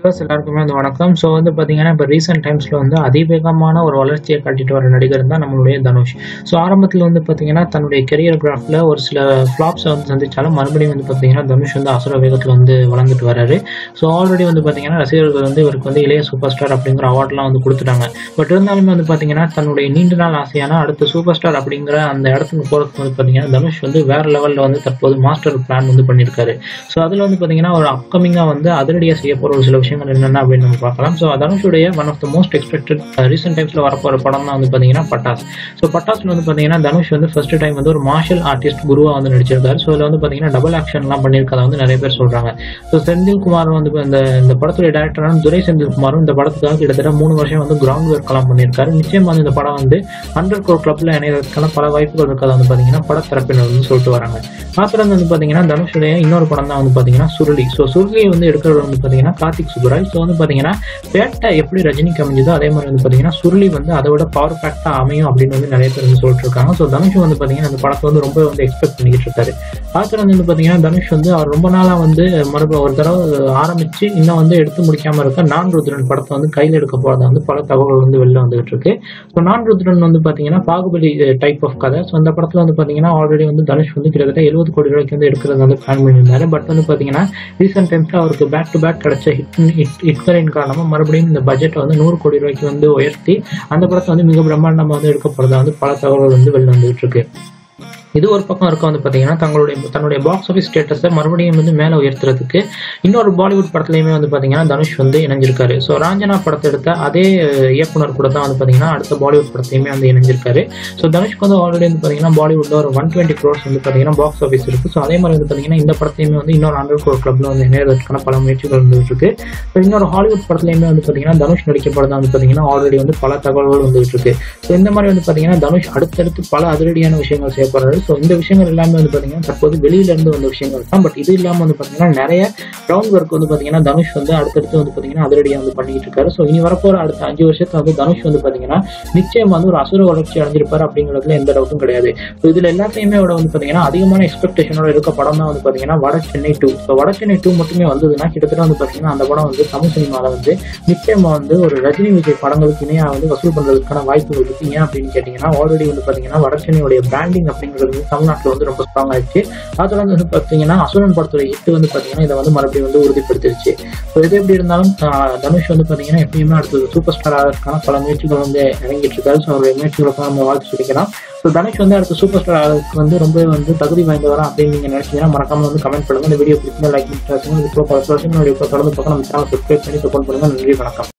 viewers எல்லாருக்குமே வந்து வணக்கம் ஸோ வந்து பார்த்தீங்கன்னா இப்போ ரீசெண்ட் டைம்ஸில் வந்து அதிவேகமான ஒரு வளர்ச்சியை காட்டிட்டு வர நடிகர் தான் நம்மளுடைய தனுஷ் ஸோ ஆரம்பத்தில் வந்து பார்த்தீங்கன்னா தன்னுடைய கெரியர் கிராஃபில் ஒரு சில ஃப்ளாப்ஸை வந்து சந்திச்சாலும் மறுபடியும் வந்து பார்த்தீங்கன்னா தனுஷ் வந்து அசுர வேகத்தில் வந்து வளர்ந்துட்டு வராரு ஸோ ஆல்ரெடி வந்து பார்த்தீங்கன்னா ரசிகர்கள் வந்து இவருக்கு வந்து இளைய சூப்பர் ஸ்டார் அப்படிங்கிற அவார்ட்லாம் வந்து கொடுத்துட்டாங்க பட் இருந்தாலுமே வந்து பார்த்தீங்கன்னா தன்னுடைய நீண்ட நாள் ஆசையான அடுத்த சூப்பர் ஸ்டார் அப்படிங்கிற அந்த இடத்துக்கு போகிறதுக்கு வந்து பார்த்தீங்கன்னா தனுஷ் வந்து வேற லெவலில் வந்து தற்போது மாஸ்டர் பிளான் வந்து பண்ணியிருக்காரு ஸோ அதில் வந்து பார்த்தீங்கன்னா ஒரு அப்கமிங்காக வந்து அதிரடியாக செய்ய போகிற ஒரு சில விஷயங்கள் என்னென்ன அப்படின்னு நம்ம பார்க்கலாம் ஸோ தனுஷுடைய one of the most expected recent டைம்ஸில் வரப்போகிற படம் தான் வந்து பார்த்தீங்கன்னா பட்டாஸ் ஸோ பட்டாஸில் வந்து பார்த்தீங்கன்னா தனுஷ் வந்து ஃபர்ஸ்ட் டைம் வந்து ஒரு மார்ஷல் ஆர்டிஸ்ட் குருவாக வந்து நடிச்சிருக்காரு ஸோ இதில் வந்து பார்த்தீங்கன்னா டபுள் ஆக்ஷன்லாம் பண்ணியிருக்கதை வந்து நிறைய பேர் சொல்கிறாங்க ஸோ செந்தில்குமார் வந்து இந்த இந்த படத்துடைய டேரக்டரான துரை செந்தில்குமாரும் இந்த படத்துக்காக கிட்டத்தட்ட மூணு வருஷம் வந்து கிரவுண்ட் ஒர்க்லாம் பண்ணியிருக்காரு நிச்சயமா வந்து இந்த படம் வந்து ஹண்ட்ரட் கோர் கிளப்ல இணையறதுக்கான பல வாய்ப்புகள் இருக்கிறத வந்து பார்த்தீங்கன்னா படத்தரப்பினர் வந்து சொல்லிட்டு வராங்க அப்புறம் வந்து பார்த்தீங்கன்னா தனுஷுடைய இன்னொரு படம் தான் வந்து பார்த்தீங்கன்னா சுருளி ஸோ சுருளியை வந்து எடுக்கிறது வந்து பார்த்தீங்கன்னா கார்த்திக் சுப்புராஜ் ஸோ வந்து பார்த்தீங்கன்னா பேட்டை எப்படி ரஜினிக்கு அமைஞ்சதோ அதே மாதிரி வந்து பார்த்தீங்கன்னா சுருளி வந்து அதை விட பவர் பேக்டாக அமையும் அப்படின்னு வந்து நிறைய பேர் வந்து சொல்லிட்டு இருக்காங்க ஸோ தனுஷ் வந்து பார்த்தீங்கன்னா அந்த படத்தை வந்து ரொம்ப வந்து எக்ஸ்பெக்ட் பண்ணிக்கிட்டு இருக்காரு அப்புறம் வந்து பார்த்தீங்கன்னா தனுஷ் வந்து அவர் ரொம்ப நாளாக வந்து மறுபடியும் ஒரு தடவை ஆரம்பிச்சு இன்னும் வந்து எடுத்து முடிக்காம இருக்க நான் ருத்ரன் படத்தை வந்து கையில் எடுக்க போகிறதா வந்து பல தகவல்கள் வந்து வெளில வந்துகிட்டு இருக்கு ஸோ நான் ருத்ரன் வந்து பார்த்தீங்கன்னா பாகுபலி டைப் ஆஃப் கதை ஸோ அந்த படத்தில் வந்து பார்த்தீங்கன்னா ஆல்ரெடி வந்து தனுஷ் வந்து கிட்டத்தட்ட எழுபது கோடி ரூபாய்க்கு வந்து எடுக்கிறது வந்து பிளான் பண்ணியிருந்தாரு பட் வந்து பார்த்தீங்கன்னா ரீசெண்ட் டைம்ஸில் அவருக்கு பேக் டு பேக் கிடைச்ச ஹிட் ஹிட் ஹிட்களின் காரணமாக மறுபடியும் இந்த பட்ஜெட்டை வந்து நூறு கோடி ரூபாய்க்கு வந்து உயர்த்தி அந்த படத்தை வந்து மிக பிரம்மாண்டமாக வந்து எடுக்க போகிறதா வந்து பல தகவல்கள் வந்து வெளில வந்துகிட்டு இருக்கு இது ஒரு பக்கம் இருக்க வந்து பார்த்தீங்கன்னா தங்களுடைய தன்னுடைய பாக்ஸ் ஆஃபீஸ் ஸ்டேட்டஸை மறுபடியும் வந்து மேலே உயர்த்துறதுக்கு இன்னொரு பாலிவுட் படத்துலையுமே வந்து பார்த்தீங்கன்னா தனுஷ் வந்து இணைஞ்சிருக்காரு ஸோ ராஞ்சனா படத்தை எடுத்த அதே இயக்குனர் கூட தான் வந்து பார்த்தீங்கன்னா அடுத்த பாலிவுட் படத்தையுமே வந்து இணைஞ்சிருக்காரு ஸோ தனுஷ்க்கு வந்து ஆல்ரெடி வந்து பார்த்தீங்கன்னா பாலிவுட்ல ஒரு ஒன் டுவெண்ட்டி க்ரோர்ஸ் வந்து பார்த்தீங்கன்னா பாக்ஸ் ஆஃபீஸ் இருக்கு ஸோ அதே மாதிரி வந்து பார்த்தீங்கன்னா இந்த படத்தையுமே வந்து இன்னொரு ஹண்ட்ரட் க்ரோர் கிளப்ல வந்து இணையறதுக்கான பல முயற்சிகள் இருந்துட்டு இருக்கு ஸோ இன்னொரு ஹாலிவுட் படத்துலையுமே வந்து பார்த்தீங்கன்னா தனுஷ் நடிக்க படம் வந்து பார்த்தீங்கன்னா ஆல்ரெடி வந்து பல தகவல்கள் வந்துட்டு இருக்கு ஸோ இந்த மாதிரி வந்து பார்த்தீங்கன்னா தனுஷ் அடுத்தடுத்து பல அதிரடியான விஷயங்கள் செய்ய போறாரு ஸோ இந்த விஷயங்கள் எல்லாமே வந்து பார்த்தீங்கன்னா தற்போது வெளியில இருந்து வந்த விஷயங்கள் தான் பட் இது இல்லாமல் வந்து பார்த்தீங்கன்னா நிறைய கிரவுண்ட் ஒர்க் வந்து பார்த்தீங்கன்னா தனுஷ் வந்து அடுத்தடுத்து வந்து பார்த்தீங்கன்னா அதிரடியாக வந்து பண்ணிட்டு இருக்காரு ஸோ இனி வரப்போற அடுத்த அஞ்சு வருஷத்துல வந்து தனுஷ் வந்து பார்த்தீங்கன்னா நிச்சயம் வந்து ஒரு அசுர வளர்ச்சி அடைஞ்சிருப்பாரு அப்படிங்கிறதுல எந்த டவுட்டும் கிடையாது ஸோ இதுல எல்லாத்தையுமே விட வந்து பார்த்தீங்கன்னா அதிகமான எக்ஸ்பெக்டேஷனோட இருக்க படம் தான் வந்து பார்த்தீங்கன்னா வட சென்னை டூ ஸோ வட சென்னை டூ மட்டுமே வந்ததுன்னா கிட்டத்தட்ட வந்து பார்த்தீங்கன்னா அந்த படம் வந்து தமிழ் சினிமாவில் வந்து நிச்சயமா வந்து ஒரு ரஜினி விஜய் படங்களுக்கு இணையாக வந்து வசூல் பண்றதுக்கான வாய்ப்புகள் இருக்கு ஏன் அப்படின்னு கேட்டீங்கன்னா ஆல்ரெடி வந்து பார்த்தீங்கன்னா வட சென்னையுடைய பிராண்டிங் அப்படிங்கிறது வந்து தமிழ்நாட்டில் வந்து ரொம்ப ஸ்ட்ராங் ஆயிடுச்சு அதோட வந்து பார்த்தீங்கன்னா அசுரன் படத்துடைய ஹிட் வந்து பார்த்தீங்கன்னா இதை வந்து மறுபடியும் வந்து உறுதிப்படுத்திருச்சு ஸோ இது எப்படி இருந்தாலும் ஆஹ், தனுஷ் வந்து பார்த்தீங்கன்னா எப்பயுமே அடுத்தது சூப்பர் ஸ்டார் ஆகிறதுக்கான பல முயற்சிகள் வந்து இறங்கிட்டு இருக்காரு ஸோ அவருடைய முயற்சிகளுக்கு நம்ம வாழ்த்து சொல்லிக்கலாம் ஸோ தனுஷ் வந்து அடுத்த சூப்பர் ஸ்டார் ஆகிறதுக்கு வந்து ரொம்ப வந்து தகுதி வாய்ந்தவரா அப்படின்னு நீங்க நினைச்சீங்கன்னா மறக்காம வந்து கமெண்ட் பண்ணுங்க இந்த வீடியோ பிடிச்சிருந்தா லைக் பண்ணி இது போல பல வருஷங்களுடைய தொடர்ந்து பக்கம் நம்ம சேனல் சப்ஸ்கிரைப் பண்ணி சப்போர்ட் பண்ணுங்க நன்றி வணக்கம்